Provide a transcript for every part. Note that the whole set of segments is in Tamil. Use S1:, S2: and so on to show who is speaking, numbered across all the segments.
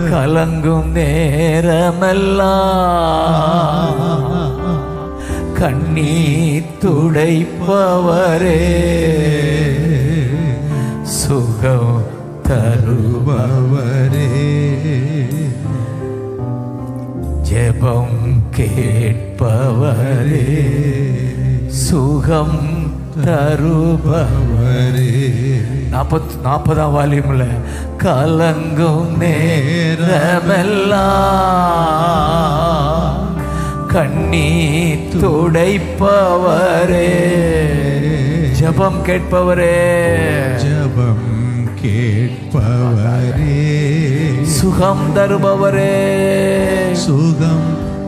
S1: கலங்கும் நேரமெல்லாம் கண்ணீர் துடைப்பவரே சுகம் தருபவரே ஜெபம் கேட்பவரே சுகம் தருபவரே நாற்பத் நாற்பதாம் வால்யூம்ல கலங்கும் நேரமெல்லாம் கண்ணீர் துடைப்பவரே ஜெபம் கேட்பவரே
S2: ஜபம் கேட்பவரே
S1: சுகம் தருபவரே
S2: சுகம்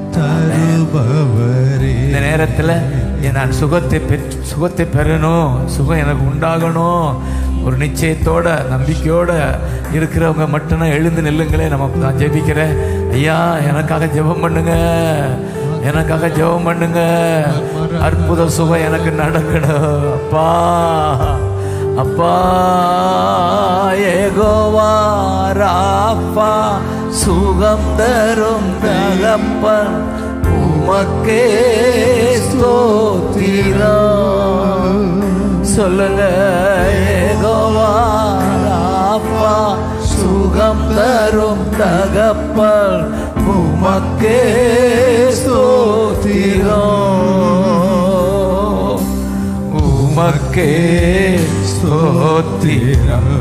S2: தருபவரே
S1: இந்த நேரத்தில் நான் சுகத்தை பெற்று சுகத்தை பெறணும் சுகம் எனக்கு உண்டாகணும் ஒரு நிச்சயத்தோட நம்பிக்கையோட இருக்கிறவங்க மட்டும்தான் எழுந்து நில்லுங்களே நம்ம நான் ஜெபிக்கிறேன் ஐயா எனக்காக ஜெபம் பண்ணுங்க எனக்காக ஜெபம் பண்ணுங்க அற்புத சுகம் எனக்கு நடக்கணும் அப்பா அப்பா ஏகோவா ராப்பா சுகம் தரும் தகப்பன் உமக்கே ஸ்தோத்திரம் சொல்லுங்க ஏகோவா ராப்பா சுகம் தரும் தகப்பன் உமக்கே ஸ்தோத்திரம் உமக்கே ஸ்தோத்திரம்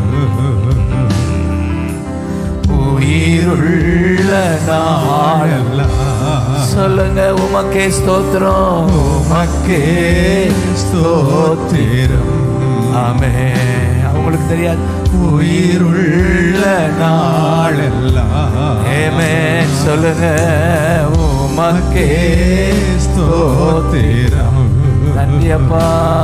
S1: உயிருள்ள நாளெல்லாம் சொல்லுங்க உமக்கே ஸ்தோத்திரம் உமக்கே ஸ்தோத்திரம் ஆமே அவங்களுக்கு தெரியாது உயிருள்ள நாளெல்லாம் ஏமே சொல்லுங்க உமக்கே ஸ்தோத்திரம் நன்றி அப்பா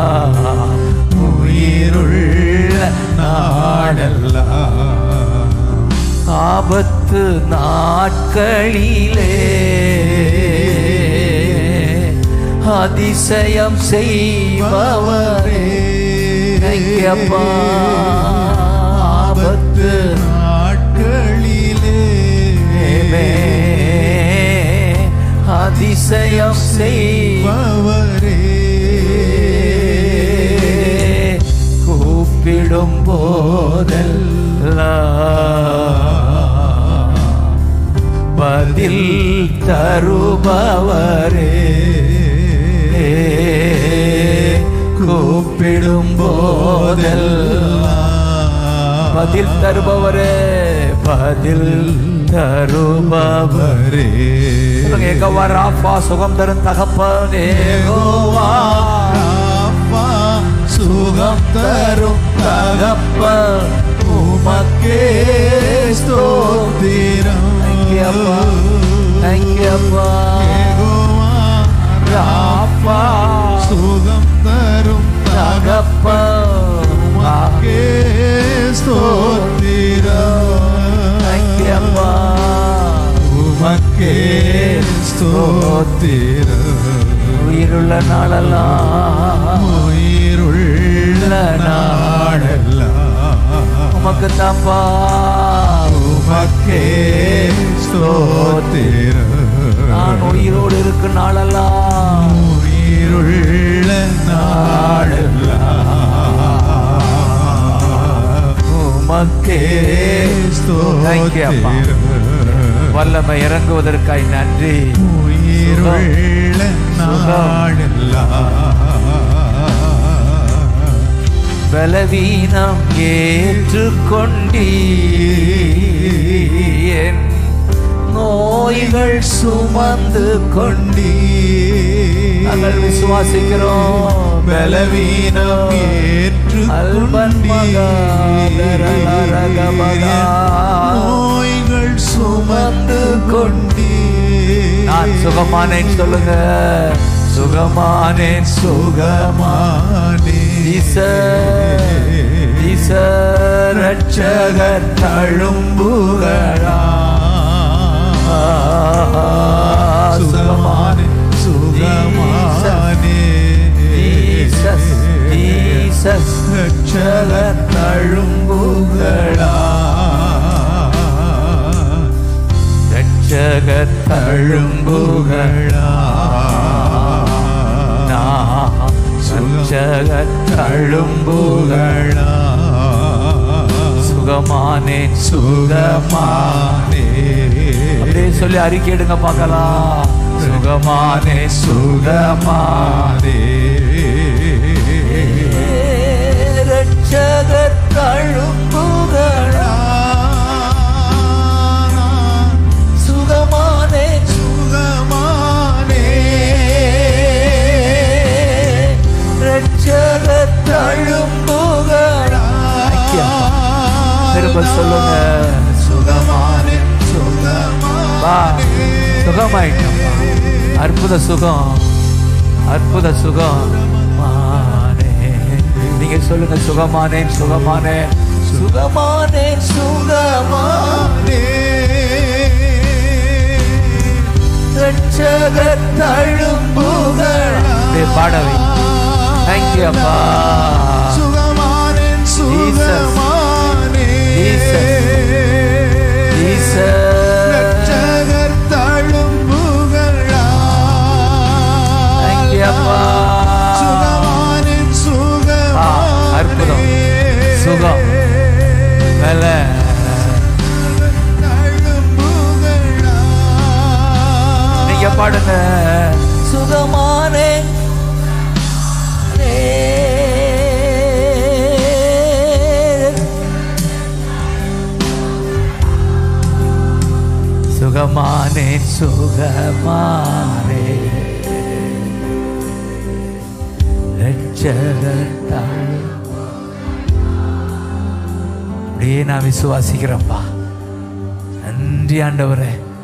S1: உயிருள்ள நாடெல்லாம் ஆபத்து நாட்களிலே அதிசயம் செய்பவரே Thank you, அப்பா ஆபத்து
S2: நாட்களிலே
S1: நாட்களே அதிசயம் செய்பவரே
S2: பவரே
S1: கூப்பிடும் போதெல்லாம் பதில் தருபவரே கூப்பிடும் போதெல்லாம் பதில் தருபவரே பதில் தருபவரே சொல்லுங்க, ஏகோவா ராப்பா சுகம் தரும் தகப்பனே ஏகோவா
S2: அப்பா
S1: சுகம் தரும் தகப்பன் உமக்கே ஸ்தோத்திரம் Thank you, அப்பா. Thank you, அப்பா. ராப்பா
S2: சுகம் தரும்
S1: தகப்பன் உமக்கே Thank you, அப்பா.
S2: உமக்கே ஸ்தோத்திரம்
S1: உயிருள்ள நாளெல்லாம்
S2: உயிருள்ள நாடெல்லாம்
S1: உமக்கு தாப்பா
S2: உமக்கே ஸ்தோத்திரம்
S1: நான் உயிரோடு இருக்கும் நாளெல்லாம்
S2: உயிருள்ள நாடெல்லாம்
S1: உமக்கே Thank you, அப்பா.
S2: ஸ்தோத்திரம்
S1: வல்லமை இறங்குவதற்காய் நன்றி
S2: உயிருள்ள நாடெல்லாம்
S1: பலவீனம் ஏற்றுக்கொண்டீ என் நோய்கள் சுமந்து கொண்டீ நாங்கள் விசுவாசிக்கிறோம்
S2: பலவீனம்
S1: அல்பன் மகா, தரலரகமகா.
S2: நோய்கள் சுமந்து கொண்டீ
S1: நான் சுகமானேன் சொல்லுங்க சுகமானேன் சுகமானே ஈசர் ஈசர் ரட்சகர் தழும்புகளா
S2: சுகமானே சுகமானே
S1: ஜீசஸ் ஜீசஸ் ரட்சகர் தழும்புகளா ரட்சகர் தழும்புகளா நான் ரட்சகர் தழும்புகளா சுகமானேன் சுகமானே அப்படியே சொல்லி அறிக்கையிடுங்க பார்க்கலாம் சுகமானே சுகமானே ரட்சகர் தழும்புகளா சுகமானே ரட்சகர் தழும்புகளா திரும்ப சொல்லுங்க சுகமானே வா சுகமாயிட்டோம் அற்புத சுகம் அற்புத சுகம் மானே நீங்க சொல்லுங்க சுகமானேன் சுகமானேன் சுகமானேன் சுகமானே ரட்சகர் தழும்புகள் அப்படியே பாடவை தேங்க்யூ அப்பா தேங்க்யூ அப்பா ஆ, அற்புதம் சுகம் மேல நீங்க பாடுங்க சுகமானே சுகமானே சுகமானே ரட்சகர் தாழ் அப்படியே நான் விசுவாசிக்கிறேன்ப்பா நன்றி ஆண்டவரே